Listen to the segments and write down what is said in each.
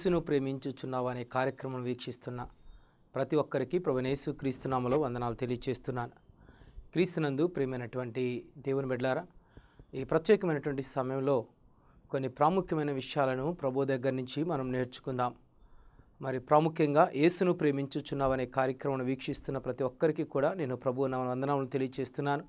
యేసును ప్రేమించుచున్నావు అనే కార్యక్రమం వీక్షిస్తున్న ప్రతి ఒక్కరికి ప్రభునేసు క్రీస్తునామలో వందనాలు తెలియచేస్తున్నాను క్రీస్తునందు ప్రియమైనటువంటి దేవుని బిడ్డలారా ఈ ప్రత్యేకమైనటువంటి సమయంలో కొన్ని ప్రాముఖ్యమైన విషయాలను ప్రభు దగ్గర నుంచి మనం నేర్చుకుందాం మరి ప్రాముఖ్యంగా యేసును ప్రేమించుచున్నావు అనే కార్యక్రమం వీక్షిస్తున్న ప్రతి ఒక్కరికి కూడా నేను ప్రభు నా వందనాలను తెలియచేస్తున్నాను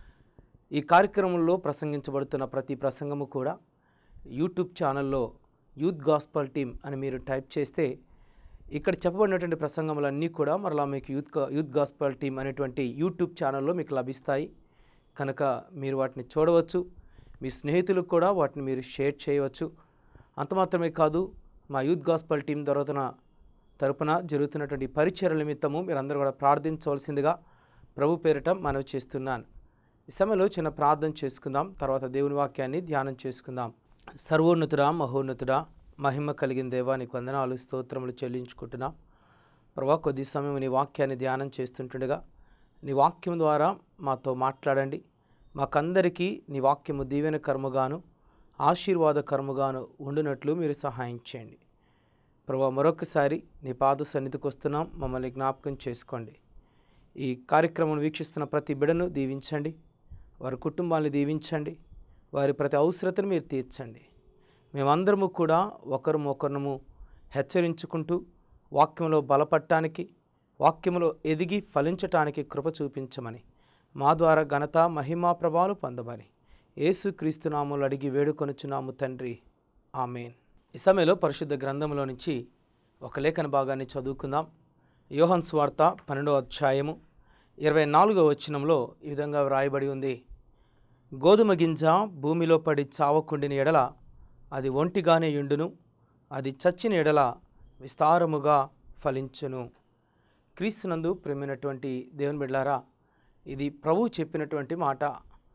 ఈ కార్యక్రమంలో ప్రసంగించబడుతున్న ప్రతి ప్రసంగము కూడా యూట్యూబ్ ఛానల్లో యూత్ గాస్పల్ టీమ్ అని మీరు టైప్ చేస్తే ఇక్కడ చెప్పబడినటువంటి ప్రసంగములన్నీ కూడా మరలా మీకు యూత్ గా- యూత్ గాస్పల్ టీమ్ అనేటువంటి యూట్యూబ్ ఛానల్లో మీకు లభిస్తాయి కనుక మీరు వాటిని చూడవచ్చు మీ స్నేహితులకు కూడా వాటిని మీరు షేర్ చేయవచ్చు అంత మాత్రమే కాదు మా యూత్ గాస్పల్ టీం తరపున తరపున జరుగుతున్నటువంటి పరిచర్య నిమిత్తము మీరందరూ కూడా ప్రార్థించవలసిందిగా ప్రభు పేరిట మనవి చేస్తున్నాను ఈ సమయంలో చిన్న ప్రార్థన చేసుకుందాం తర్వాత దేవుని వాక్యాన్ని ధ్యానం చేసుకుందాం సర్వోన్నతుడా మహోన్నతుడా మహిమ కలిగిన దేవా నీకు వందనాలు స్తోత్రములు చెల్లించుకుంటున్నాం ప్రభా కొద్ది సమయం నీ వాక్యాన్ని ధ్యానం చేస్తుంటుండగా నీ వాక్యం ద్వారా మాతో మాట్లాడండి మాకందరికీ నీ వాక్యము దీవెన కర్మగాను ఆశీర్వాద కర్మగాను ఉండునట్లు మీరు సహాయం చేయండి ప్రభా మరొకసారి నీ పాద సన్నిధికి వస్తున్నాం మమ్మల్ని జ్ఞాపకం చేసుకోండి ఈ కార్యక్రమం వీక్షిస్తున్న ప్రతి బిడను దీవించండి వారి కుటుంబాన్ని దీవించండి వారి ప్రతి అవసరతను మీరు తీర్చండి మేమందరము కూడా ఒకరు ఒకరినము హెచ్చరించుకుంటూ వాక్యంలో బలపడటానికి వాక్యంలో ఎదిగి ఫలించటానికి కృప చూపించమని మా ద్వారా ఘనత మహిమా ప్రభావాలు పొందమని యేసు నామములు అడిగి వేడుకొనుచున్నాము తండ్రి ఆమెన్ ఈ సమయంలో పరిశుద్ధ గ్రంథంలో నుంచి ఒక లేఖన భాగాన్ని చదువుకుందాం యోహన్ స్వార్త పన్నెండో అధ్యాయము ఇరవై నాలుగో వచనంలో ఈ విధంగా వ్రాయబడి ఉంది గోధుమ గింజ భూమిలో పడి చావకుండిన ఎడల అది ఒంటిగానే యుండును అది చచ్చిన ఎడల విస్తారముగా ఫలించును క్రీస్తునందు ప్రేమైనటువంటి దేవుని బిడ్లారా ఇది ప్రభువు చెప్పినటువంటి మాట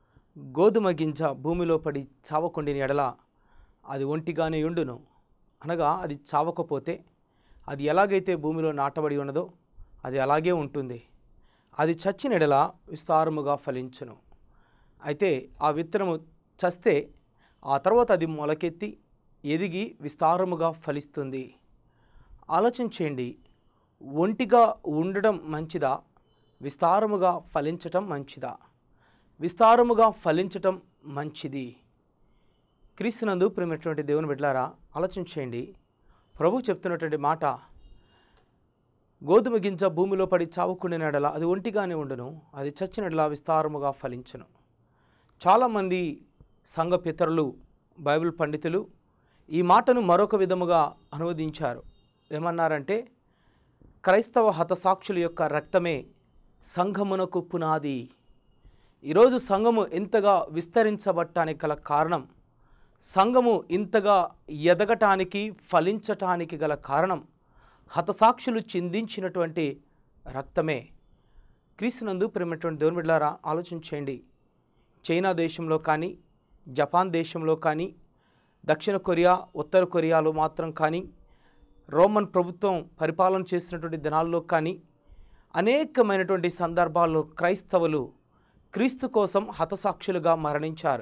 గోధుమ గింజ భూమిలో పడి చావకుండిన ఎడల అది ఒంటిగానే యుండును అనగా అది చావకపోతే అది ఎలాగైతే భూమిలో నాటబడి ఉన్నదో అది అలాగే ఉంటుంది అది చచ్చిన ఎడల విస్తారముగా ఫలించును అయితే ఆ విత్తనము చస్తే ఆ తర్వాత అది మొలకెత్తి ఎదిగి విస్తారముగా ఫలిస్తుంది ఆలోచించేయండి ఒంటిగా ఉండడం మంచిదా విస్తారముగా ఫలించటం మంచిదా విస్తారముగా ఫలించటం మంచిది క్రీస్తునందు ప్రేమైనటువంటి దేవుని బిడ్డలారా ఆలోచించేయండి ప్రభు చెప్తున్నటువంటి మాట గోధుమ గింజ భూమిలో పడి చావుకుండినడల అది ఒంటిగానే ఉండును అది చచ్చినడలా విస్తారముగా ఫలించును చాలామంది సంఘ పితరులు బైబిల్ పండితులు ఈ మాటను మరొక విధముగా అనువదించారు ఏమన్నారంటే క్రైస్తవ హతసాక్షుల యొక్క రక్తమే సంఘమునకు పునాది ఈరోజు సంఘము ఎంతగా విస్తరించబట్టానికి గల కారణం సంఘము ఇంతగా ఎదగటానికి ఫలించటానికి గల కారణం హతసాక్షులు చిందించినటువంటి రక్తమే క్రీస్తునందు ప్రేమటువంటి దేవుని బిడ్డారా ఆలోచించేయండి చైనా దేశంలో కానీ జపాన్ దేశంలో కానీ దక్షిణ కొరియా ఉత్తర కొరియాలో మాత్రం కానీ రోమన్ ప్రభుత్వం పరిపాలన చేసినటువంటి దినాల్లో కానీ అనేకమైనటువంటి సందర్భాల్లో క్రైస్తవులు క్రీస్తు కోసం హతసాక్షులుగా మరణించారు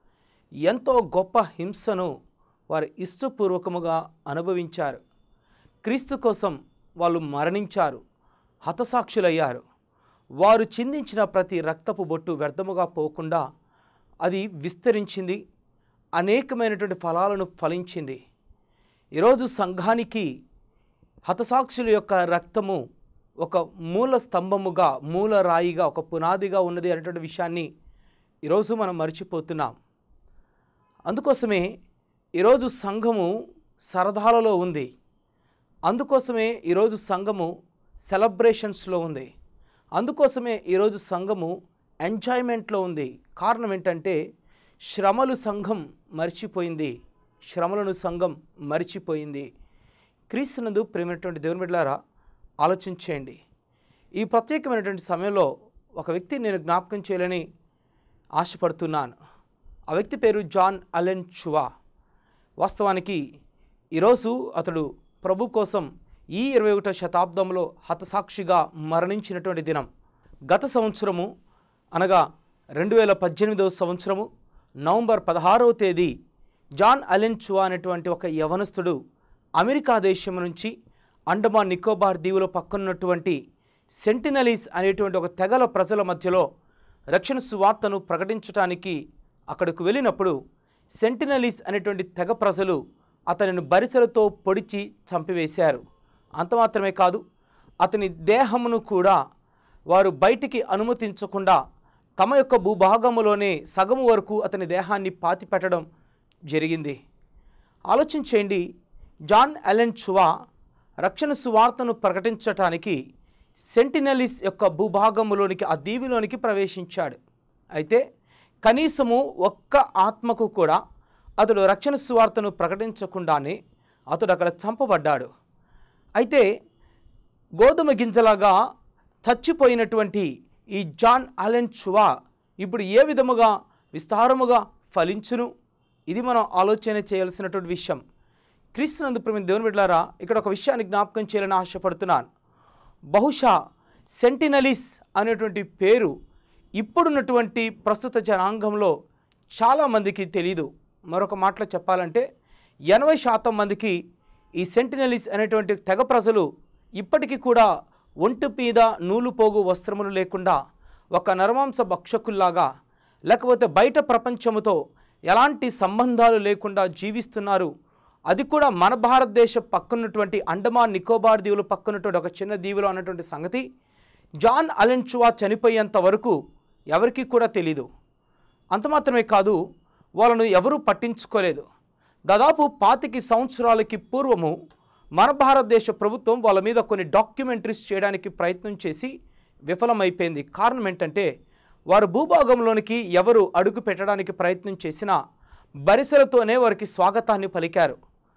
ఎంతో గొప్ప హింసను వారు ఇష్టపూర్వకముగా అనుభవించారు క్రీస్తు కోసం వాళ్ళు మరణించారు హతసాక్షులయ్యారు వారు చిందించిన ప్రతి రక్తపు బొట్టు వ్యర్థముగా పోకుండా అది విస్తరించింది అనేకమైనటువంటి ఫలాలను ఫలించింది ఈరోజు సంఘానికి హతసాక్షుల యొక్క రక్తము ఒక మూల స్తంభముగా మూల రాయిగా ఒక పునాదిగా ఉన్నది అనేటువంటి విషయాన్ని ఈరోజు మనం మర్చిపోతున్నాం అందుకోసమే ఈరోజు సంఘము సరదాలలో ఉంది అందుకోసమే ఈరోజు సంఘము సెలబ్రేషన్స్లో ఉంది అందుకోసమే ఈరోజు సంఘము ఎంజాయ్మెంట్లో ఉంది కారణం ఏంటంటే శ్రమలు సంఘం మర్చిపోయింది శ్రమలను సంఘం మర్చిపోయింది క్రీస్తునందు ప్రేమైనటువంటి దేవుని బిడ్డలారా ఆలోచించేయండి ఈ ప్రత్యేకమైనటువంటి సమయంలో ఒక వ్యక్తి నేను జ్ఞాపకం చేయాలని ఆశపడుతున్నాను ఆ వ్యక్తి పేరు జాన్ అలెన్ చువా వాస్తవానికి ఈరోజు అతడు ప్రభు కోసం ఈ ఇరవై ఒకటో శతాబ్దంలో హతసాక్షిగా మరణించినటువంటి దినం గత సంవత్సరము అనగా రెండు వేల పద్దెనిమిదవ సంవత్సరము నవంబర్ పదహారవ తేదీ జాన్ అలెన్ చువా అనేటువంటి ఒక యవనస్తుడు అమెరికా దేశం నుంచి అండమాన్ నికోబార్ దీవుల పక్కనున్నటువంటి సెంటినలీస్ అనేటువంటి ఒక తెగల ప్రజల మధ్యలో రక్షణ సువార్తను ప్రకటించడానికి అక్కడికి వెళ్ళినప్పుడు సెంటినలీస్ అనేటువంటి తెగ ప్రజలు అతనిని బరిసెలతో పొడిచి చంపివేశారు అంత మాత్రమే కాదు అతని దేహమును కూడా వారు బయటికి అనుమతించకుండా తమ యొక్క భూభాగములోనే సగము వరకు అతని దేహాన్ని పాతిపెట్టడం జరిగింది ఆలోచించేయండి జాన్ అలెన్ చువా రక్షణ సువార్తను ప్రకటించటానికి సెంటినలిస్ యొక్క భూభాగములోనికి ఆ దీవిలోనికి ప్రవేశించాడు అయితే కనీసము ఒక్క ఆత్మకు కూడా అతడు రక్షణ సువార్తను ప్రకటించకుండానే అతడు అక్కడ చంపబడ్డాడు అయితే గోధుమ గింజలాగా చచ్చిపోయినటువంటి ఈ జాన్ అలెన్ చువా ఇప్పుడు ఏ విధముగా విస్తారముగా ఫలించును ఇది మనం ఆలోచన చేయాల్సినటువంటి విషయం క్రీస్తునందు ప్రేమ దేవుని బిడ్డారా ఇక్కడ ఒక విషయాన్ని జ్ఞాపకం చేయాలని ఆశపడుతున్నాను బహుశా సెంటినలిస్ అనేటువంటి పేరు ఇప్పుడున్నటువంటి ప్రస్తుత జనాంగంలో చాలామందికి తెలీదు మరొక మాటలో చెప్పాలంటే ఎనభై శాతం మందికి ఈ సెంటినలిస్ అనేటువంటి తెగ ప్రజలు ఇప్పటికీ కూడా ఒంటి మీద నూలు పోగు వస్త్రములు లేకుండా ఒక నరమాంస భక్షకుల్లాగా లేకపోతే బయట ప్రపంచముతో ఎలాంటి సంబంధాలు లేకుండా జీవిస్తున్నారు అది కూడా మన భారతదేశ పక్కనున్నటువంటి అండమాన్ నికోబార్ దీవులు పక్కనున్నటువంటి ఒక చిన్న దీవులో అన్నటువంటి సంగతి జాన్ అలెన్చువా చనిపోయేంత వరకు ఎవరికీ కూడా తెలీదు అంత మాత్రమే కాదు వాళ్ళను ఎవరూ పట్టించుకోలేదు దాదాపు పాతికి సంవత్సరాలకి పూర్వము మన భారతదేశ ప్రభుత్వం వాళ్ళ మీద కొన్ని డాక్యుమెంటరీస్ చేయడానికి ప్రయత్నం చేసి విఫలమైపోయింది కారణం ఏంటంటే వారు భూభాగంలోనికి ఎవరు అడుగు పెట్టడానికి ప్రయత్నం చేసినా బరిసెలతోనే వారికి స్వాగతాన్ని పలికారు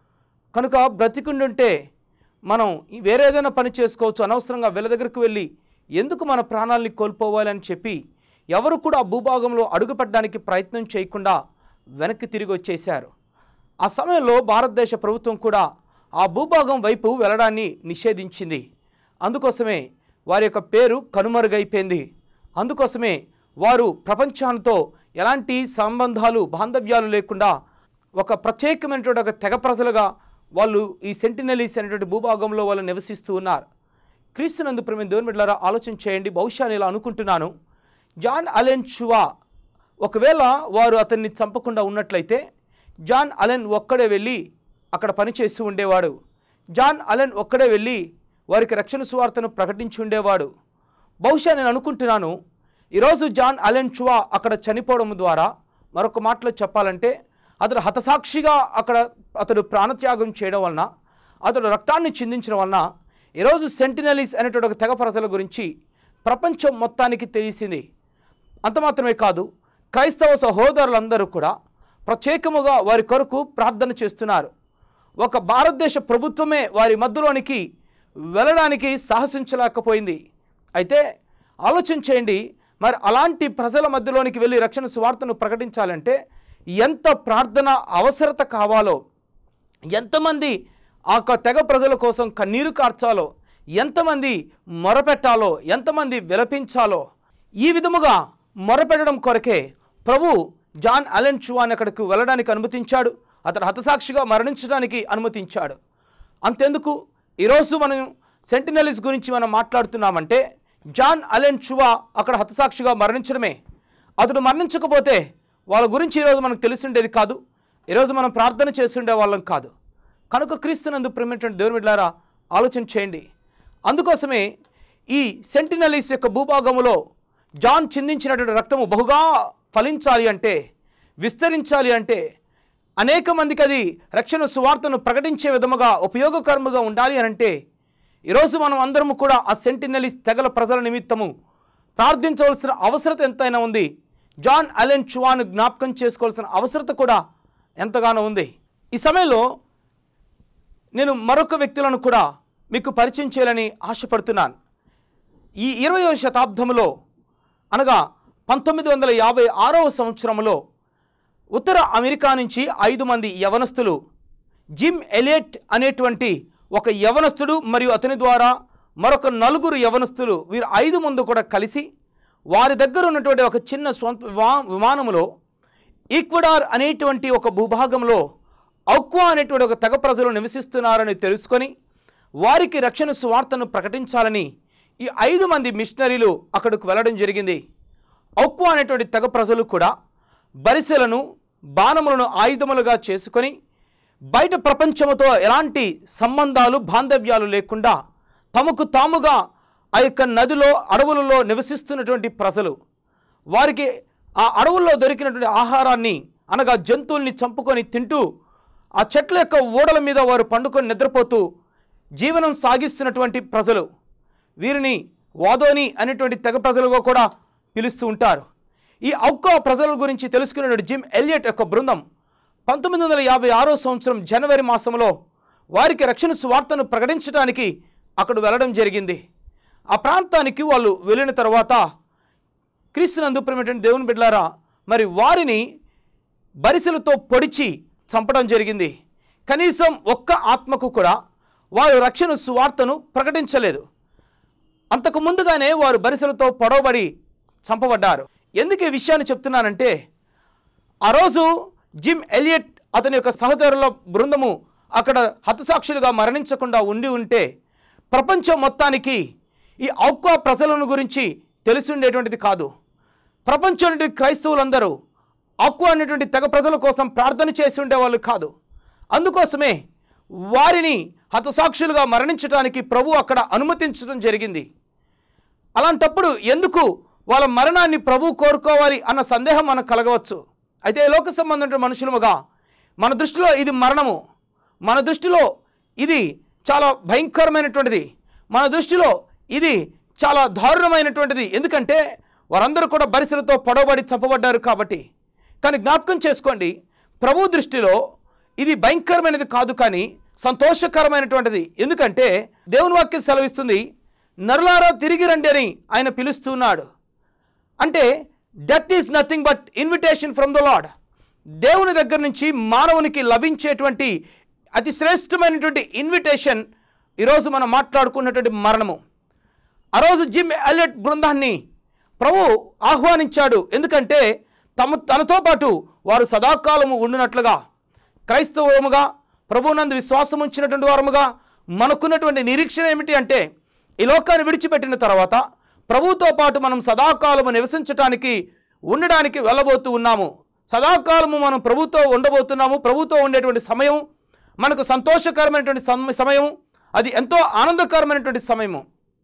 కనుక బ్రతికుండుంటే మనం ఈ వేరే ఏదైనా పని చేసుకోవచ్చు అనవసరంగా వీళ్ళ దగ్గరికి వెళ్ళి ఎందుకు మన ప్రాణాలని కోల్పోవాలని చెప్పి ఎవరు కూడా ఆ భూభాగంలో అడుగుపెట్టడానికి ప్రయత్నం చేయకుండా వెనక్కి తిరిగి వచ్చేశారు ఆ సమయంలో భారతదేశ ప్రభుత్వం కూడా ఆ భూభాగం వైపు వెళ్ళడాన్ని నిషేధించింది అందుకోసమే వారి యొక్క పేరు కనుమరుగైపోయింది అందుకోసమే వారు ప్రపంచాంతో ఎలాంటి సంబంధాలు బాంధవ్యాలు లేకుండా ఒక ప్రత్యేకమైనటువంటి ఒక తెగ ప్రజలుగా వాళ్ళు ఈ సెంటినలీస్ అనేటువంటి భూభాగంలో వాళ్ళు నివసిస్తూ ఉన్నారు క్రీస్తునందు ప్రేమ దేవుని బిడ్డలారా ఆలోచన చేయండి బహుశా నేను ఇలా అనుకుంటున్నాను జాన్ అలెన్ చువా ఒకవేళ వారు అతన్ని చంపకుండా ఉన్నట్లయితే జాన్ అలెన్ ఒక్కడే వెళ్ళి అక్కడ పనిచేస్తూ ఉండేవాడు జాన్ అలెన్ ఒక్కడే వెళ్ళి వారికి రక్షణ సువార్తను ప్రకటించి ఉండేవాడు బహుశా నేను అనుకుంటున్నాను ఈరోజు జాన్ అలెన్ చువా అక్కడ చనిపోవడం ద్వారా మరొక మాటలో చెప్పాలంటే అతడు హతసాక్షిగా అక్కడ అతడు ప్రాణత్యాగం చేయడం వలన అతడు రక్తాన్ని చిందించడం వలన ఈరోజు సెంటినలీస్ అనేటువంటి ఒక తెగ ప్రజల గురించి ప్రపంచం మొత్తానికి తెలిసింది అంత మాత్రమే కాదు క్రైస్తవ సహోదరులందరూ కూడా ప్రత్యేకముగా వారి కొరకు ప్రార్థన చేస్తున్నారు ఒక భారతదేశ ప్రభుత్వమే వారి మధ్యలోనికి వెళ్ళడానికి సాహసించలేకపోయింది అయితే ఆలోచన చేయండి మరి అలాంటి ప్రజల మధ్యలోనికి వెళ్ళి రక్షణ సువార్తను ప్రకటించాలంటే ఎంత ప్రార్థన అవసరత కావాలో ఎంతమంది ఆ యొక్క తెగ ప్రజల కోసం కన్నీరు కార్చాలో ఎంతమంది మొరపెట్టాలో ఎంతమంది విలపించాలో ఈ విధముగా మొరపెట్టడం కొరకే ప్రభు జాన్ అలెన్ చువాన్ అక్కడికి వెళ్ళడానికి అనుమతించాడు అతడు హతసాక్షిగా మరణించడానికి అనుమతించాడు అంతెందుకు ఈరోజు మనం సెంటినలిస్ గురించి మనం మాట్లాడుతున్నామంటే జాన్ అలెన్ చువా అక్కడ హతసాక్షిగా మరణించడమే అతడు మరణించకపోతే వాళ్ళ గురించి ఈరోజు మనకు తెలిసిండేది కాదు ఈరోజు మనం ప్రార్థన చేస్తుండే వాళ్ళం కాదు కనుక క్రీస్తునందు ప్రేమటువంటి దేవుని బిడ్డలారా ఆలోచన చేయండి అందుకోసమే ఈ సెంటినలీస్ యొక్క భూభాగములో జాన్ చిందించినటువంటి రక్తము బహుగా ఫలించాలి అంటే విస్తరించాలి అంటే అనేక మందికి అది రక్షణ సువార్తను ప్రకటించే విధముగా ఉపయోగకరముగా ఉండాలి అని అంటే ఈరోజు మనం అందరము కూడా ఆ సెంటినలీస్ తెగల ప్రజల నిమిత్తము ప్రార్థించవలసిన అవసరత ఎంతైనా ఉంది జాన్ అలెన్ చువాను జ్ఞాపకం చేసుకోవాల్సిన అవసరత కూడా ఎంతగానో ఉంది ఈ సమయంలో నేను మరొక వ్యక్తులను కూడా మీకు పరిచయం చేయాలని ఆశపడుతున్నాను ఈ ఇరవయో శతాబ్దంలో అనగా పంతొమ్మిది వందల యాభై ఆరవ సంవత్సరంలో ఉత్తర అమెరికా నుంచి ఐదు మంది యవనస్తులు జిమ్ ఎలియట్ అనేటువంటి ఒక యవనస్తుడు మరియు అతని ద్వారా మరొక నలుగురు యవనస్తులు వీరు ఐదు మంది కూడా కలిసి వారి దగ్గర ఉన్నటువంటి ఒక చిన్న స్వంత విమా విమానములో ఈక్వడార్ అనేటువంటి ఒక భూభాగంలో ఔక్వా అనేటువంటి ఒక తెగ ప్రజలు నివసిస్తున్నారని తెలుసుకొని వారికి రక్షణ సువార్తను ప్రకటించాలని ఈ ఐదు మంది మిషనరీలు అక్కడికి వెళ్ళడం జరిగింది ఔక్వా అనేటువంటి తెగ ప్రజలు కూడా బరిసెలను బాణములను ఆయుధములుగా చేసుకొని బయట ప్రపంచముతో ఎలాంటి సంబంధాలు బాంధవ్యాలు లేకుండా తమకు తాముగా ఆ యొక్క నదిలో అడవులలో నివసిస్తున్నటువంటి ప్రజలు వారికి ఆ అడవుల్లో దొరికినటువంటి ఆహారాన్ని అనగా జంతువుల్ని చంపుకొని తింటూ ఆ చెట్ల యొక్క ఓడల మీద వారు పండుకొని నిద్రపోతూ జీవనం సాగిస్తున్నటువంటి ప్రజలు వీరిని వాదోని అనేటువంటి తెగ ప్రజలుగా కూడా పిలుస్తూ ఉంటారు ఈ ఔకా ప్రజల గురించి తెలుసుకున్నటువంటి జిమ్ ఎలియట్ యొక్క బృందం పంతొమ్మిది వందల యాభై ఆరో సంవత్సరం జనవరి మాసంలో వారికి రక్షణ సువార్తను ప్రకటించడానికి అక్కడ వెళ్ళడం జరిగింది ఆ ప్రాంతానికి వాళ్ళు వెళ్ళిన తర్వాత క్రీస్తునందు ప్రేమటువంటి దేవుని బిడ్డలారా మరి వారిని బరిసెలతో పొడిచి చంపడం జరిగింది కనీసం ఒక్క ఆత్మకు కూడా వారు రక్షణ సువార్తను ప్రకటించలేదు అంతకు ముందుగానే వారు బరిసెలతో పొడవబడి చంపబడ్డారు ఎందుకు ఈ విషయాన్ని చెప్తున్నానంటే ఆ రోజు జిమ్ ఎలియట్ అతని యొక్క సహోదరుల బృందము అక్కడ హతసాక్షులుగా మరణించకుండా ఉండి ఉంటే ప్రపంచం మొత్తానికి ఈ ఔక్వా ప్రజలను గురించి తెలిసి ఉండేటువంటిది కాదు ప్రపంచంలోని క్రైస్తవులందరూ ఆక్వా అనేటువంటి తెగ ప్రజల కోసం ప్రార్థన చేసి ఉండేవాళ్ళు కాదు అందుకోసమే వారిని హతసాక్షులుగా మరణించడానికి ప్రభు అక్కడ అనుమతించడం జరిగింది అలాంటప్పుడు ఎందుకు వాళ్ళ మరణాన్ని ప్రభు కోరుకోవాలి అన్న సందేహం మనకు కలగవచ్చు అయితే లోక సంబంధమైన మనుషులముగా మన దృష్టిలో ఇది మరణము మన దృష్టిలో ఇది చాలా భయంకరమైనటువంటిది మన దృష్టిలో ఇది చాలా దారుణమైనటువంటిది ఎందుకంటే వారందరూ కూడా బరిసెలతో పొడవబడి చంపబడ్డారు కాబట్టి కానీ జ్ఞాపకం చేసుకోండి ప్రభు దృష్టిలో ఇది భయంకరమైనది కాదు కానీ సంతోషకరమైనటువంటిది ఎందుకంటే దేవుని వాక్యం సెలవిస్తుంది నరులారా తిరిగి రండి అని ఆయన పిలుస్తున్నాడు అంటే death is nothing but invitation from the lord దేవుని దగ్గర నుంచి మానవునికి లభించేటువంటి అతి శ్రేష్టమైనటువంటి ఇన్విటేషన్ ఈరోజు మనం మాట్లాడుకున్నటువంటి మరణము ఆ రోజు జిమ్ ఎలియట్ బృందాన్ని ప్రభు ఆహ్వానించాడు ఎందుకంటే తమ తనతో పాటు వారు సదాకాలము ఉండునట్లుగా క్రైస్తవముగా ప్రభునందు విశ్వాసం ఉంచినటువంటి వారముగా మనకున్నటువంటి నిరీక్షణ ఏమిటి అంటే ఈ లోకాన్ని విడిచిపెట్టిన తర్వాత ప్రభువుతో పాటు మనం సదాకాలము నివసించటానికి ఉండడానికి వెళ్ళబోతూ ఉన్నాము సదాకాలము మనం ప్రభుతో ఉండబోతున్నాము ప్రభుతో ఉండేటువంటి సమయం మనకు సంతోషకరమైనటువంటి సమ- సమయం అది ఎంతో ఆనందకరమైనటువంటి సమయము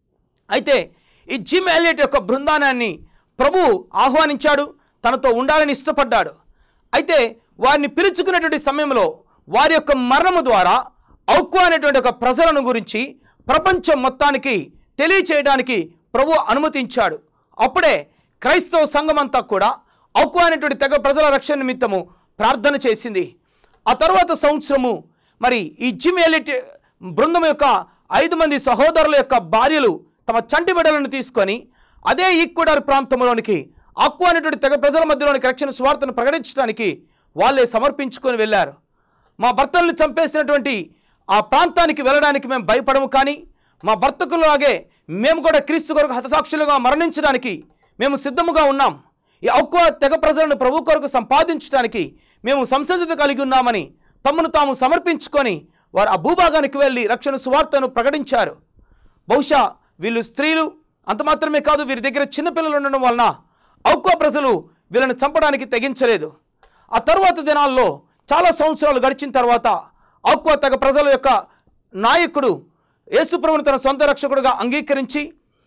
అయితే ఈ జిమ్ ఎలియట్ యొక్క బృందానాన్ని ప్రభు ఆహ్వానించాడు తనతో ఉండాలని ఇష్టపడ్డాడు అయితే వారిని పిలుచుకునేటువంటి సమయంలో వారి యొక్క మరణము ద్వారా ఔక్కు అనేటువంటి ఒక ప్రజలను గురించి ప్రపంచం మొత్తానికి తెలియచేయడానికి ప్రభు అనుమతించాడు అప్పుడే క్రైస్తవ సంఘం అంతా కూడా ఔక్కు అనేటువంటి తెగ ప్రజల రక్షణ నిమిత్తము ప్రార్థన చేసింది ఆ తర్వాత సంవత్సరము మరి ఈ జిమ్ ఎలిట్ బృందం యొక్క ఐదు మంది సహోదరుల యొక్క భార్యలు తమ చంటి బిడ్డలను తీసుకొని అదే ఈక్వడార్ ప్రాంతంలోనికి అక్కు అనేటువంటి తెగ ప్రజల మధ్యలోనికి రక్షణ స్వార్థను ప్రకటించడానికి వాళ్ళే సమర్పించుకొని వెళ్ళారు మా భర్తలను చంపేసినటువంటి ఆ ప్రాంతానికి వెళ్ళడానికి మేము భయపడము కానీ మా భర్తకులాగే మేము కూడా క్రీస్తు కొరకు హతసాక్షులుగా మరణించడానికి మేము సిద్ధముగా ఉన్నాం ఈ అక్కువ తెగ ప్రజలను ప్రభు కొరకు సంపాదించడానికి మేము సంసిద్ధత కలిగి ఉన్నామని తమను తాము సమర్పించుకొని వారు ఆ భూభాగానికి వెళ్ళి రక్షణ సువార్తను ప్రకటించారు బహుశా వీళ్ళు స్త్రీలు అంత మాత్రమే కాదు వీరి దగ్గర చిన్నపిల్లలు ఉండడం వలన ఔక్వ ప్రజలు వీళ్ళని చంపడానికి తెగించలేదు ఆ తరువాత దినాల్లో చాలా సంవత్సరాలు గడిచిన తర్వాత ఔక్వ తెగ ప్రజల యొక్క నాయకుడు యేసుప్రభుని తన సొంత రక్షకుడుగా అంగీకరించి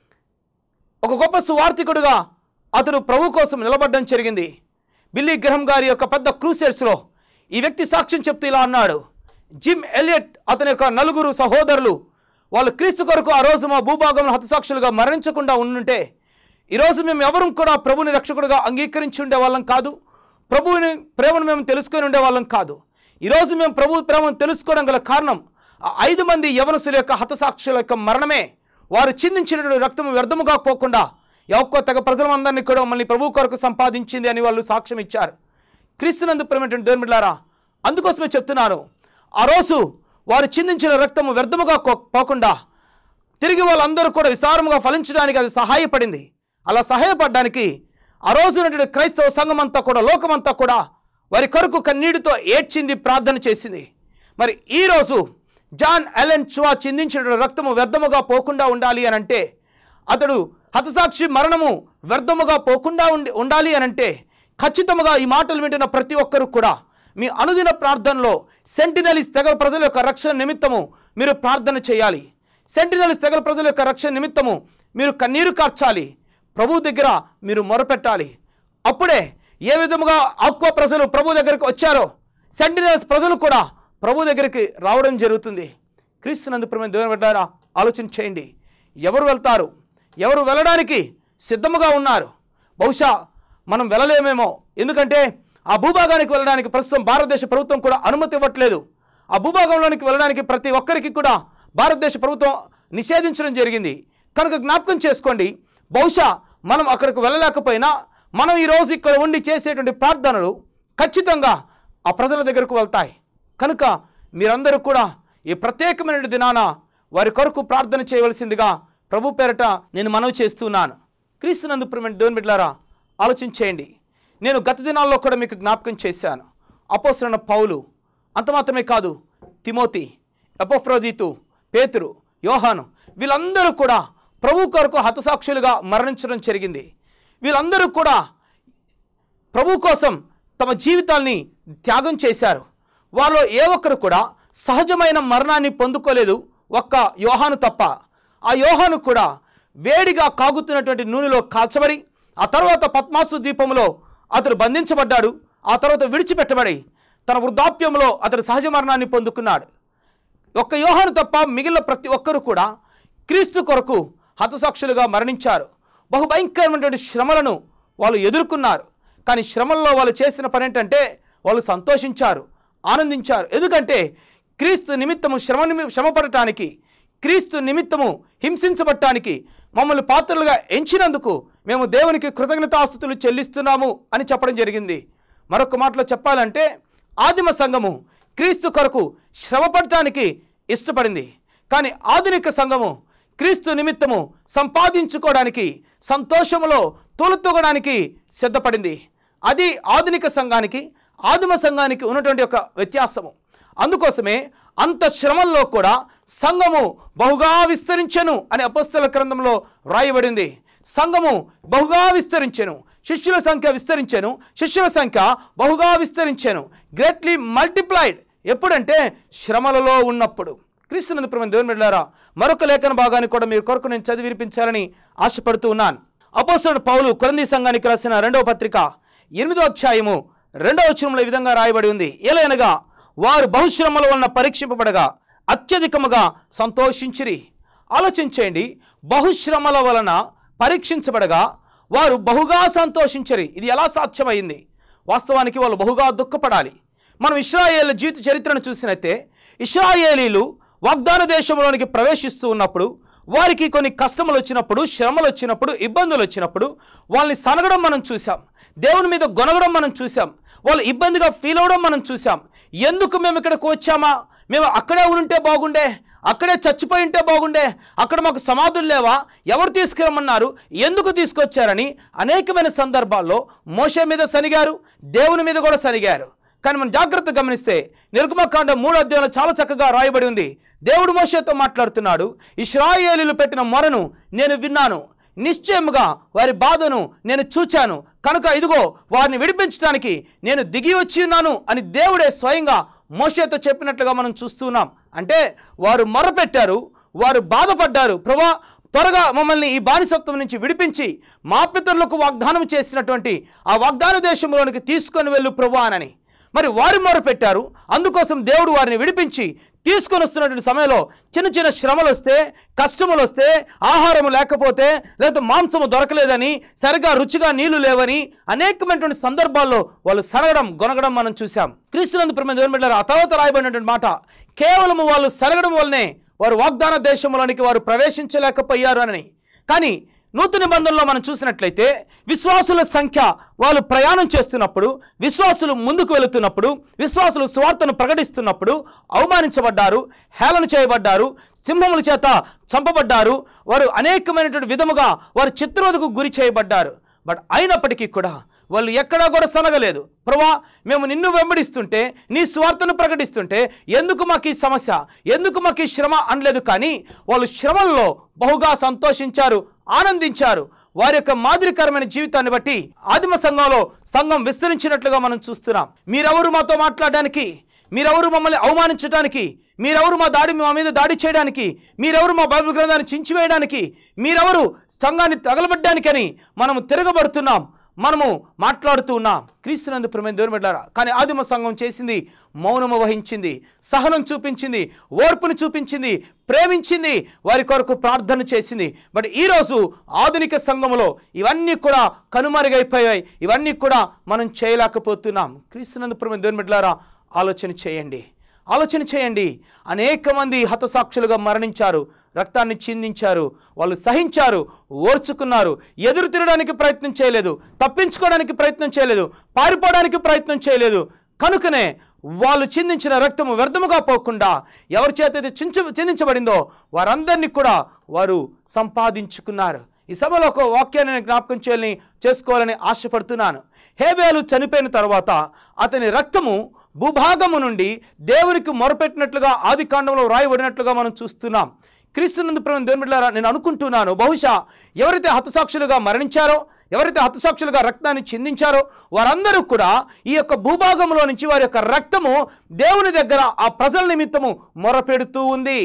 ఒక గొప్ప సువార్థికుడుగా అతడు ప్రభు కోసం నిలబడడం జరిగింది బిల్లీ గ్రహం గారి యొక్క పెద్ద క్రూసెడ్స్లో ఈ వ్యక్తి సాక్ష్యం చెప్తూ ఇలా అన్నాడు జిమ్ ఎలియట్ అతని యొక్క నలుగురు సహోదరులు వాళ్ళు క్రీస్తు కొరకు ఆ రోజు మా భూభాగంలో హతసాక్షులుగా మరణించకుండా ఉండుంటే ఈరోజు మేము ఎవరు కూడా ప్రభుని రక్షకుడుగా అంగీకరించి ఉండే వాళ్ళం కాదు ప్రభువుని ప్రేమను మేము తెలుసుకొని ఉండే వాళ్ళం కాదు ఈరోజు మేము ప్రభు ప్రేమను తెలుసుకోవడం గల కారణం ఆ ఐదు మంది యవనసుల యొక్క హతసాక్షుల యొక్క మరణమే వారు చిందించినటువంటి రక్తము వ్యర్థముగా పోకుండా ఒక్క తెగ ప్రజలందరినీ కూడా మళ్ళీ ప్రభు కొరకు సంపాదించింది అని వాళ్ళు సాక్ష్యం ఇచ్చారు క్రీస్తునందు ప్రేమటువంటి దేవుని బిడ్డలారా అందుకోసమే చెప్తున్నాను ఆ రోజు వారు చిందించిన రక్తము వ్యర్థముగా కో- పోకుండా తిరిగి వాళ్ళందరూ కూడా విస్తారముగా ఫలించడానికి అది సహాయపడింది అలా సహాయపడడానికి ఆ రోజు ఉన్నటువంటి క్రైస్తవ సంఘం అంతా కూడా లోకమంతా కూడా వారి కొరకు కన్నీటితో ఏడ్చింది ప్రార్థన చేసింది మరి ఈరోజు జాన్ అలెన్ చువా చిందించిన రక్తము వ్యర్థముగా పోకుండా ఉండాలి అని అంటే అతడు హతసాక్షి మరణము వ్యర్థముగా పోకుండా ఉండి ఉండాలి అని అంటే ఖచ్చితంగా ఈ మాటలు వింటున్న ప్రతి ఒక్కరు కూడా మీ అనుదిన ప్రార్థనలో సెంటినలిస్ తెగల ప్రజల యొక్క రక్షణ నిమిత్తము మీరు ప్రార్థన చేయాలి సెంటినలిస్ తెగల ప్రజల యొక్క రక్షణ నిమిత్తము మీరు కన్నీరు కార్చాలి ప్రభు దగ్గర మీరు మొరపెట్టాలి అప్పుడే ఏ విధముగా ఆక్వా ప్రజలు ప్రభు దగ్గరికి వచ్చారో సెంటినల్స్ ప్రజలు కూడా ప్రభు దగ్గరికి రావడం జరుగుతుంది క్రీస్తునందు ప్రేమ దేవుని బిడ్డారా ఆలోచన చేయండి ఎవరు వెళ్తారు ఎవరు వెళ్ళడానికి సిద్ధముగా ఉన్నారు బహుశా మనం వెళ్ళలేమేమో ఎందుకంటే ఆ భూభాగానికి వెళ్ళడానికి ప్రస్తుతం భారతదేశ ప్రభుత్వం కూడా అనుమతి ఇవ్వట్లేదు ఆ భూభాగంలోనికి వెళ్ళడానికి ప్రతి ఒక్కరికి కూడా భారతదేశ ప్రభుత్వం నిషేధించడం జరిగింది కనుక జ్ఞాపకం చేసుకోండి బహుశా మనం అక్కడికి వెళ్ళలేకపోయినా మనం ఈరోజు ఇక్కడ ఉండి చేసేటువంటి ప్రార్థనలు ఖచ్చితంగా ఆ ప్రజల దగ్గరకు వెళ్తాయి కనుక మీరందరూ కూడా ఈ ప్రత్యేకమైన దినాన వారి కొరకు ప్రార్థన చేయవలసిందిగా ప్రభు పేరట నేను మనవి చేస్తున్నాను క్రీస్తునందు ప్రియమైన దేవుని బిడ్డలారా ఆలోచించేయండి నేను గత దినాల్లో కూడా మీకు జ్ఞాపకం చేశాను అపోసరణ పౌలు అంత మాత్రమే కాదు తిమోతి ఎపోఫ్రోదీతు పేతురు యోహాను వీళ్ళందరూ కూడా ప్రభు కొరకు హతసాక్షులుగా మరణించడం జరిగింది వీళ్ళందరూ కూడా ప్రభు కోసం తమ జీవితాల్ని త్యాగం చేశారు వారిలో ఏ ఒక్కరు కూడా సహజమైన మరణాన్ని పొందుకోలేదు ఒక్క యోహాను తప్ప ఆ యోహాను కూడా వేడిగా కాగుతున్నటువంటి నూనెలో కాల్చబడి ఆ తర్వాత పద్మాసు దీపంలో అతడు బంధించబడ్డాడు ఆ తర్వాత విడిచిపెట్టబడి తన వృద్ధాప్యంలో అతడు సహజ మరణాన్ని పొందుకున్నాడు ఒక్క యోహాను తప్ప మిగిలిన ప్రతి ఒక్కరు కూడా క్రీస్తు కొరకు హతసాక్షులుగా మరణించారు బహుభయంకరమైనటువంటి శ్రమలను వాళ్ళు ఎదుర్కొన్నారు కానీ శ్రమల్లో వాళ్ళు చేసిన పని ఏంటంటే వాళ్ళు సంతోషించారు ఆనందించారు ఎందుకంటే క్రీస్తు నిమిత్తము శ్రమ నిమి శ్రమపడటానికి క్రీస్తు నిమిత్తము హింసించబడటానికి మమ్మల్ని పాత్రలుగా ఎంచినందుకు మేము దేవునికి కృతజ్ఞతాస్తుతులు చెల్లిస్తున్నాము అని చెప్పడం జరిగింది మరొక మాటలో చెప్పాలంటే ఆదిమ సంఘము క్రీస్తు కొరకు శ్రమపడటానికి ఇష్టపడింది కానీ ఆధునిక సంఘము క్రీస్తు నిమిత్తము సంపాదించుకోవడానికి సంతోషములో తొలుతూగడానికి సిద్ధపడింది అది ఆధునిక సంఘానికి ఆదిమ సంఘానికి ఉన్నటువంటి ఒక వ్యత్యాసము అందుకోసమే అంత శ్రమల్లో కూడా సంఘము బహుగా విస్తరించెను అని అపస్తుల గ్రంథంలో వ్రాయబడింది సంఘము బహుగా విస్తరించెను శిష్యుల సంఖ్య విస్తరించెను శిష్యుల సంఖ్య బహుగా విస్తరించెను గ్రేట్లీ మల్టిప్లైడ్ ఎప్పుడంటే శ్రమలలో ఉన్నప్పుడు క్రీస్తునందు ప్రేమ దేవుని బిడ్డారా మరొక లేఖన భాగాన్ని కూడా మీరు కొరకు నేను చదివి వినిపించాలని ఆశపడుతూ ఉన్నాను అపోస్తుడు పౌలు కొరంది సంఘానికి రాసిన రెండవ పత్రిక ఎనిమిదో అధ్యాయము రెండవ వచనంలో ఈ విధంగా రాయబడి ఉంది ఏలైనగా వారు బహుశ్రమల వలన పరీక్షింపబడగా అత్యధికముగా సంతోషించిరి ఆలోచించేయండి బహుశ్రమల వలన పరీక్షించబడగా వారు బహుగా సంతోషించరి ఇది ఎలా సాధ్యమైంది వాస్తవానికి వాళ్ళు బహుగా దుఃఖపడాలి మనం ఇస్రాయేల్ జీవిత చరిత్రను చూసినట్టే ఇస్రాయేలీలు వాగ్దాన దేశంలోనికి ప్రవేశిస్తూ ఉన్నప్పుడు వారికి కొన్ని కష్టములు వచ్చినప్పుడు శ్రమలు వచ్చినప్పుడు ఇబ్బందులు వచ్చినప్పుడు వాళ్ళని సనగడం మనం చూసాం దేవుని మీద గొనగడం మనం చూసాం వాళ్ళు ఇబ్బందిగా ఫీల్ అవడం మనం చూసాం ఎందుకు మేము ఇక్కడికి వచ్చామా మేము అక్కడే ఉంటే బాగుండే అక్కడే చచ్చిపోయి ఉంటే బాగుండే అక్కడ మాకు సమాధులు లేవా ఎవరు తీసుకురమ్మన్నారు ఎందుకు తీసుకొచ్చారని అనేకమైన సందర్భాల్లో మోషే మీద సనిగారు దేవుని మీద కూడా సనిగారు కానీ మనం జాగ్రత్త గమనిస్తే నిర్గమకాండ మూడు అధ్యాయంలో చాలా చక్కగా రాయబడి ఉంది దేవుడు మోషేతో మాట్లాడుతున్నాడు ఇస్రాయేలీలు పెట్టిన మొరను నేను విన్నాను నిశ్చయముగా వారి బాధను నేను చూచాను కనుక ఇదిగో వారిని విడిపించడానికి నేను దిగి వచ్చి ఉన్నాను అని దేవుడే స్వయంగా మోషేతో చెప్పినట్లుగా మనం చూస్తున్నాం అంటే వారు మొరపెట్టారు వారు బాధపడ్డారు ప్రభా త్వరగా మమ్మల్ని ఈ బానిసత్వం నుంచి విడిపించి మా పితరులకు వాగ్దానం చేసినటువంటి ఆ వాగ్దాన దేశంలోనికి తీసుకొని వెళ్ళు ప్రభా అని మరి వారు మొర పెట్టారు అందుకోసం దేవుడు వారిని విడిపించి తీసుకొని వస్తున్నటువంటి సమయంలో చిన్న చిన్న శ్రమలు వస్తే కష్టములు వస్తే ఆహారం లేకపోతే లేదా మాంసము దొరకలేదని సరిగా రుచిగా నీళ్లు లేవని అనేకమైనటువంటి సందర్భాల్లో వాళ్ళు సరగడం గొనగడం మనం చూసాం క్రీస్తునందు ప్రేమ దేవుని బిడ్డలారా, ఆ తర్వాత రాయబడినటువంటి మాట కేవలం వాళ్ళు సరగడం వల్లనే వారు వాగ్దాన దేశంలోనికి వారు ప్రవేశించలేకపోయారు అని కానీ నూతన నిబంధనలో మనం చూసినట్లయితే విశ్వాసుల సంఖ్య వాళ్ళు ప్రయాణం చేస్తున్నప్పుడు విశ్వాసులు ముందుకు వెళుతున్నప్పుడు విశ్వాసులు స్వార్థను ప్రకటిస్తున్నప్పుడు అవమానించబడ్డారు హేళన చేయబడ్డారు సింహముల చేత చంపబడ్డారు వారు అనేకమైనటువంటి విధముగా వారు చిత్రోదకు గురి చేయబడ్డారు బట్ అయినప్పటికీ కూడా వాళ్ళు ఎక్కడా కూడా సనగలేదు ప్రభా మేము నిన్ను వెంబడిస్తుంటే నీ స్వార్థను ప్రకటిస్తుంటే ఎందుకు మాకు ఈ సమస్య ఎందుకు మాకు ఈ శ్రమ అనలేదు కానీ వాళ్ళు శ్రమల్లో బహుగా సంతోషించారు ఆనందించారు వారి యొక్క మాదిరికరమైన జీవితాన్ని బట్టి ఆదిమ సంఘంలో సంఘం విస్తరించినట్లుగా మనం చూస్తున్నాం మీరెవరు మాతో మాట్లాడడానికి మీరెవరు మమ్మల్ని అవమానించడానికి మీరెవరు మా దాడి మా మీద దాడి చేయడానికి మీరెవరు మా బైబిల్ గ్రంథాన్ని చించివేయడానికి మీరెవరు సంఘాన్ని తగలబడ్డానికని మనము తిరగబడుతున్నాం మనము మాట్లాడుతూ ఉన్నాం క్రీస్తునందు ప్రమేణ దేవుని బిడ్డలారా కానీ ఆదిమ సంఘం చేసింది మౌనము వహించింది సహనం చూపించింది ఓర్పును చూపించింది ప్రేమించింది వారి కొరకు ప్రార్థన చేసింది బట్ ఈరోజు ఆధునిక సంఘములో ఇవన్నీ కూడా కనుమరుగైపోయాయి ఇవన్నీ కూడా మనం చేయలేకపోతున్నాం క్రీస్తునందు ప్రమేణ దేవుని బిడ్డలారా ఆలోచన చేయండి ఆలోచన చేయండి అనేక మంది హతసాక్షులుగా మరణించారు రక్తాన్ని చిందించారు వాళ్ళు సహించారు ఓర్చుకున్నారు ఎదురు తిరగడానికి ప్రయత్నం చేయలేదు తప్పించుకోవడానికి ప్రయత్నం చేయలేదు పారిపోవడానికి ప్రయత్నం చేయలేదు కనుకనే వాళ్ళు చిందించిన రక్తము వ్యర్థముగా పోకుండా ఎవరి చేత అయితే చించ చిందించబడిందో వారందరినీ కూడా వారు సంపాదించుకున్నారు ఈ సభలో ఒక వాక్యాన్ని నేను జ్ఞాపకం చేయాలని చేసుకోవాలని ఆశపడుతున్నాను హేబేలు చనిపోయిన తర్వాత అతని రక్తము భూభాగము నుండి దేవునికి మొరపెట్టినట్లుగా ఆది కాండంలో రాయబడినట్లుగా మనం చూస్తున్నాం క్రీస్తునందు ప్రేమ దేవుని బిడ్డలారా నేను అనుకుంటున్నాను బహుశా ఎవరైతే హతసాక్షులుగా మరణించారో ఎవరైతే హతసాక్షులుగా రక్తాన్ని చిందించారో వారందరూ కూడా ఈ యొక్క భూభాగంలో నుంచి వారి యొక్క రక్తము దేవుని దగ్గర ఆ ప్రజల నిమిత్తము మొరపెడుతూ ఉంది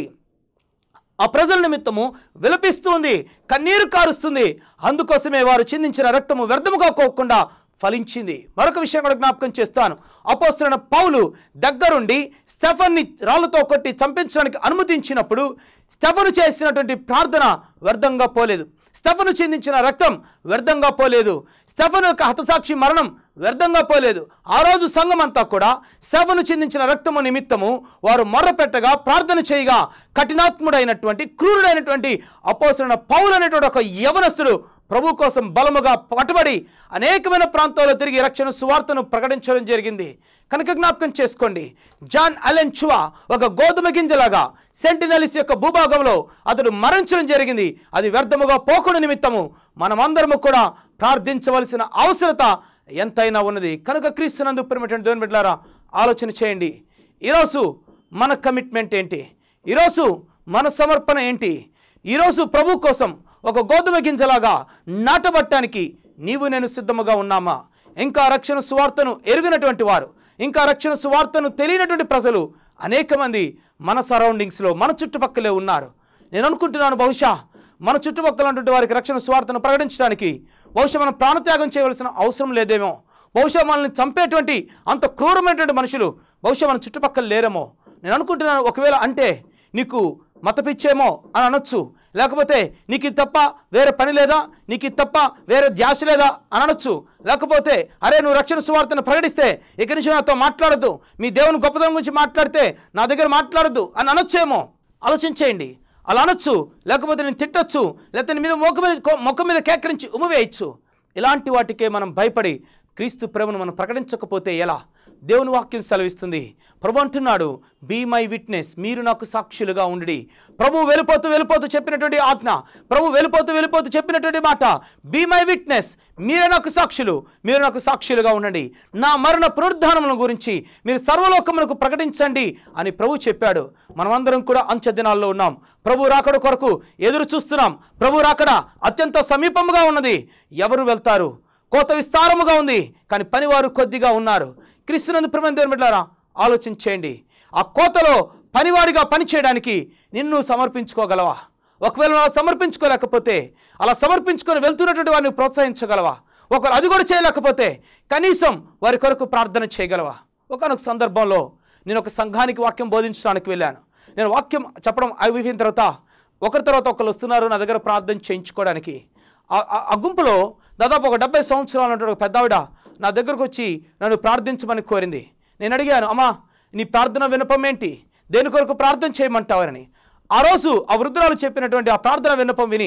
ఆ ప్రజల నిమిత్తము విలపిస్తుంది కన్నీరు కారుస్తుంది అందుకోసమే వారు చిందించిన రక్తము వ్యర్థముగా కోకుండా ఫలించింది మరొక విషయం కూడా జ్ఞాపకం చేస్తాను అపోస్తున్న పౌలు దగ్గరుండి స్టెఫన్ని రాళ్లతో కొట్టి చంపించడానికి అనుమతించినప్పుడు స్టెఫను చేసినటువంటి ప్రార్థన వ్యర్థంగా పోలేదు స్టెఫను చిందించిన రక్తం వ్యర్థంగా పోలేదు స్టెఫను యొక్క హతసాక్షి మరణం వ్యర్థంగా పోలేదు ఆ రోజు సంఘం అంతా కూడా స్టెఫను చిందించిన రక్తము నిమిత్తము వారు మొర్రపెట్టగా ప్రార్థన చేయగా కఠినాత్ముడైనటువంటి క్రూరుడైనటువంటి అపోసరణ పౌలు అనేటువంటి ఒక యవనస్తుడు ప్రభు కోసం బలముగా పట్టుబడి అనేకమైన ప్రాంతాల్లో తిరిగి రక్షణ సువార్తను ప్రకటించడం జరిగింది కనుక జ్ఞాపకం చేసుకోండి జాన్ అలెన్ చువా ఒక గోధుమ గింజలాగా సెంటినలిస్ యొక్క భూభాగంలో అతడు మరణించడం జరిగింది అది వ్యర్థముగా పోకుండా నిమిత్తము మనమందరము కూడా ప్రార్థించవలసిన అవసరత ఎంతైనా ఉన్నది కనుక క్రీస్తునందు ప్రేమటువంటి దేవుని బిడ్డలారా ఆలోచన చేయండి ఈరోజు మన కమిట్మెంట్ ఏంటి ఈరోజు మన సమర్పణ ఏంటి ఈరోజు ప్రభు కోసం ఒక గోధుమ గింజలాగా నాటబట్టానికి నీవు నేను సిద్ధముగా ఉన్నామా ఇంకా రక్షణ సువార్తను ఎరిగినటువంటి వారు ఇంకా రక్షణ సువార్తను తెలియనటువంటి ప్రజలు అనేక మంది మన సరౌండింగ్స్లో మన చుట్టుపక్కలే ఉన్నారు నేను అనుకుంటున్నాను బహుశా మన చుట్టుపక్కల ఉన్నటువంటి వారికి రక్షణ స్వార్థను ప్రకటించడానికి బహుశా మనం ప్రాణత్యాగం చేయవలసిన అవసరం లేదేమో బహుశా మనల్ని చంపేటువంటి అంత క్రూరమైనటువంటి మనుషులు బహుశా మన చుట్టుపక్కల లేరేమో నేను అనుకుంటున్నాను ఒకవేళ అంటే నీకు మతపిచ్చేమో అని అనొచ్చు లేకపోతే నీకు ఇది తప్ప వేరే పని లేదా నీకు ఇది తప్ప వేరే ధ్యాస లేదా అని అనొచ్చు లేకపోతే అరే నువ్వు రక్షణ సువార్తను ప్రకటిస్తే ఇక నుంచి నాతో మాట్లాడద్దు మీ దేవుని గొప్పతనం గురించి మాట్లాడితే నా దగ్గర మాట్లాడద్దు అని అనొచ్చేమో ఆలోచించేయండి అలా అనొచ్చు లేకపోతే నేను తిట్టొచ్చు లేకపోతే నీ మీద మొక్క మీద కొ- మొక్క మీద కేకరించి ఉమ్మవేయచ్చు ఇలాంటి వాటికే మనం భయపడి క్రీస్తు ప్రేమను మనం ప్రకటించకపోతే ఎలా దేవుని వాక్యం సెలవిస్తుంది ప్రభు అంటున్నాడు బీ మై విట్నెస్ మీరు నాకు సాక్షులుగా ఉండి ప్రభు వెళ్ళిపోతూ వెళ్ళిపోతూ చెప్పినటువంటి ఆజ్ఞ ప్రభు వెళ్ళిపోతూ వెళ్ళిపోతూ చెప్పినటువంటి మాట బీ మై విట్నెస్ మీరే నాకు సాక్షులు మీరు నాకు సాక్షులుగా ఉండండి నా మరణ పునరుద్ధానముల గురించి మీరు సర్వలోకములకు ప్రకటించండి అని ప్రభు చెప్పాడు మనమందరం కూడా అంచె దినాల్లో ఉన్నాం ప్రభు రాకడ కొరకు ఎదురు చూస్తున్నాం ప్రభు రాకడ అత్యంత సమీపముగా ఉన్నది ఎవరు వెళ్తారు కోత విస్తారముగా ఉంది కానీ పనివారు కొద్దిగా ఉన్నారు క్రీస్తునందు ప్రేమ దేవుని బిడ్డలారా ఆలోచన చేయండి ఆ కోతలో పనివాడిగా పనిచేయడానికి నిన్ను సమర్పించుకోగలవా ఒకవేళ అలా సమర్పించుకోలేకపోతే అలా సమర్పించుకొని వెళ్తున్నటువంటి వారిని ప్రోత్సహించగలవా ఒకరు అది కూడా చేయలేకపోతే కనీసం వారి కొరకు ప్రార్థన చేయగలవా ఒకనొక సందర్భంలో నేను ఒక సంఘానికి వాక్యం బోధించడానికి వెళ్ళాను నేను వాక్యం చెప్పడం అయిపోయిన తర్వాత ఒకరి తర్వాత ఒకరు వస్తున్నారు నా దగ్గర ప్రార్థన చేయించుకోవడానికి ఆ- ఆ- ఆ గుంపులో దాదాపు ఒక డెబ్బై సంవత్సరాలు ఉన్నటువంటి ఒక పెద్దావిడ నా దగ్గరకు వచ్చి నన్ను ప్రార్థించమని కోరింది నేను అడిగాను అమ్మా నీ ప్రార్థన వినపం ఏంటి దేని కొరకు ప్రార్థన చేయమంటావని ఆ రోజు ఆ వృద్ధురాలు చెప్పినటువంటి ఆ ప్రార్థన విన్నపం విని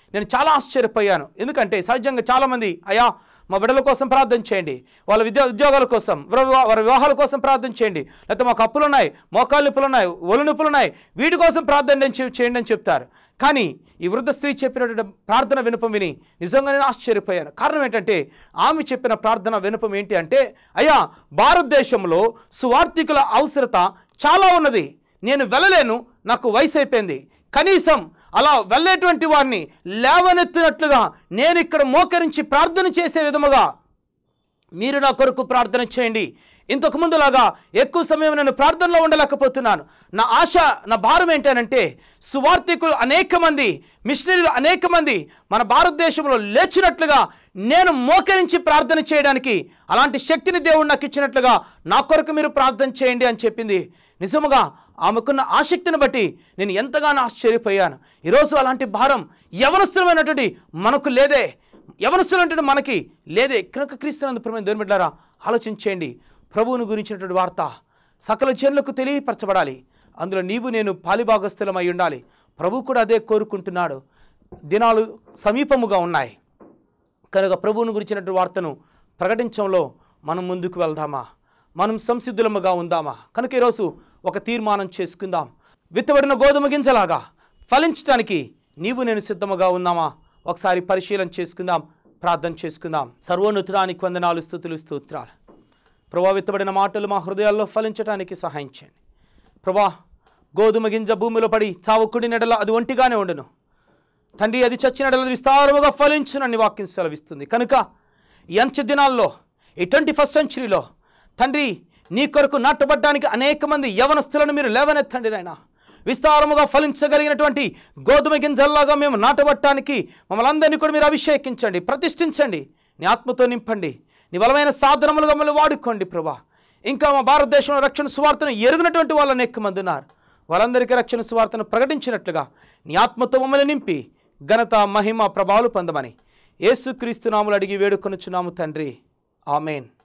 నేను చాలా ఆశ్చర్యపోయాను ఎందుకంటే సహజంగా చాలామంది అయ్యా మా బిడ్డల కోసం ప్రార్థన చేయండి వాళ్ళ విద్యా ఉద్యోగాల కోసం వారి వివా- వారి వివాహాల కోసం ప్రార్థన చేయండి లేకపోతే మాకు అప్పులు ఉన్నాయి మోకాలు నొప్పులు ఉన్నాయి ఒళ్ళు నొప్పులు ఉన్నాయి వీటి కోసం ప్రార్థన నేను చే- చేయండి అని చెప్తారు కానీ ఈ వృద్ధ స్త్రీ చెప్పినటువంటి ప్రార్థన వినపం విని నిజంగా నేను ఆశ్చర్యపోయాను కారణం ఏంటంటే ఆమె చెప్పిన ప్రార్థన వినపం ఏంటి అంటే అయ్యా భారతదేశంలో సువార్థికుల అవసరత చాలా ఉన్నది నేను వెళ్ళలేను నాకు వయసు అయిపోయింది కనీసం అలా వెళ్ళేటువంటి వారిని లేవనెత్తినట్లుగా నేను ఇక్కడ మోకరించి ప్రార్థన చేసే విధముగా మీరు నా కొరకు ప్రార్థన చేయండి ఇంతకు ముందులాగా ఎక్కువ సమయం నేను ప్రార్థనలో ఉండలేకపోతున్నాను నా ఆశ నా భారం ఏంటనంటే సువార్థికులు అనేక మంది మిషనరీలు అనేక మంది మన భారతదేశంలో లేచినట్లుగా నేను మోకరించి ప్రార్థన చేయడానికి అలాంటి శక్తిని దేవుడు నాకు ఇచ్చినట్లుగా నా కొరకు మీరు ప్రార్థన చేయండి అని చెప్పింది నిజముగా ఆమెకున్న ఆసక్తిని బట్టి నేను ఎంతగానో ఆశ్చర్యపోయాను ఈరోజు అలాంటి భారం యవనస్తులమైనటువంటి మనకు లేదే యవనస్తులంటే మనకి లేదే కనుక క్రీస్తునందు ప్రేమ దేవుని బిడ్డారా ఆలోచించేయండి ప్రభువుని గురించినటువంటి వార్త సకల జనులకు తెలియపరచబడాలి అందులో నీవు నేను పాలిభాగస్థులమై ఉండాలి ప్రభు కూడా అదే కోరుకుంటున్నాడు దినాలు సమీపముగా ఉన్నాయి కనుక ప్రభువుని గురించినటువంటి వార్తను ప్రకటించడంలో మనం ముందుకు వెళ్దామా మనం సంసిద్ధులముగా ఉందామా కనుక ఈరోజు ఒక తీర్మానం చేసుకుందాం విత్తబడిన గోధుమ గింజలాగా ఫలించడానికి నీవు నేను సిద్ధముగా ఉన్నామా ఒకసారి పరిశీలన చేసుకుందాం ప్రార్థన చేసుకుందాం సర్వోన్నతుడానికి వందనాలు స్థుతులు స్తోత్రాలు ప్రభా విత్తబడిన మాటలు మా హృదయాల్లో ఫలించడానికి సహాయం చేయండి ప్రభా గోధుమ గింజ భూమిలో పడి చావుకుడి నెడల అది ఒంటిగానే ఉండను తండ్రి అది చచ్చినడల విస్తారముగా ఫలించునని వాక్యం సెలవిస్తుంది కనుక ఈ అంచె దినాల్లో ఈ ట్వంటీ ఫస్ట్ సెంచరీలో తండ్రి నీ కొరకు నాటబడ్డానికి అనేక మంది యవనస్తులను మీరు లేవనెత్తండి నాయన విస్తారముగా ఫలించగలిగినటువంటి గోధుమ గింజల్లాగా మేము నాటబట్టడానికి మమ్మల్ని అందరినీ కూడా మీరు అభిషేకించండి ప్రతిష్ఠించండి నీ ఆత్మతో నింపండి నీ బలమైన సాధనములుగా మమ్మల్ని వాడుకోండి ప్రభా ఇంకా మా భారతదేశంలో రక్షణ సువార్తను ఎరుగునటువంటి వాళ్ళు అనేక మంది ఉన్నారు వాళ్ళందరికీ రక్షణ సువార్తను ప్రకటించినట్లుగా నీ ఆత్మతో మమ్మల్ని నింపి ఘనత మహిమ ప్రభావాలు పొందమని యేసుక్రీస్తు నాములు అడిగి వేడుకొనుచున్నాము తండ్రి ఆమెన్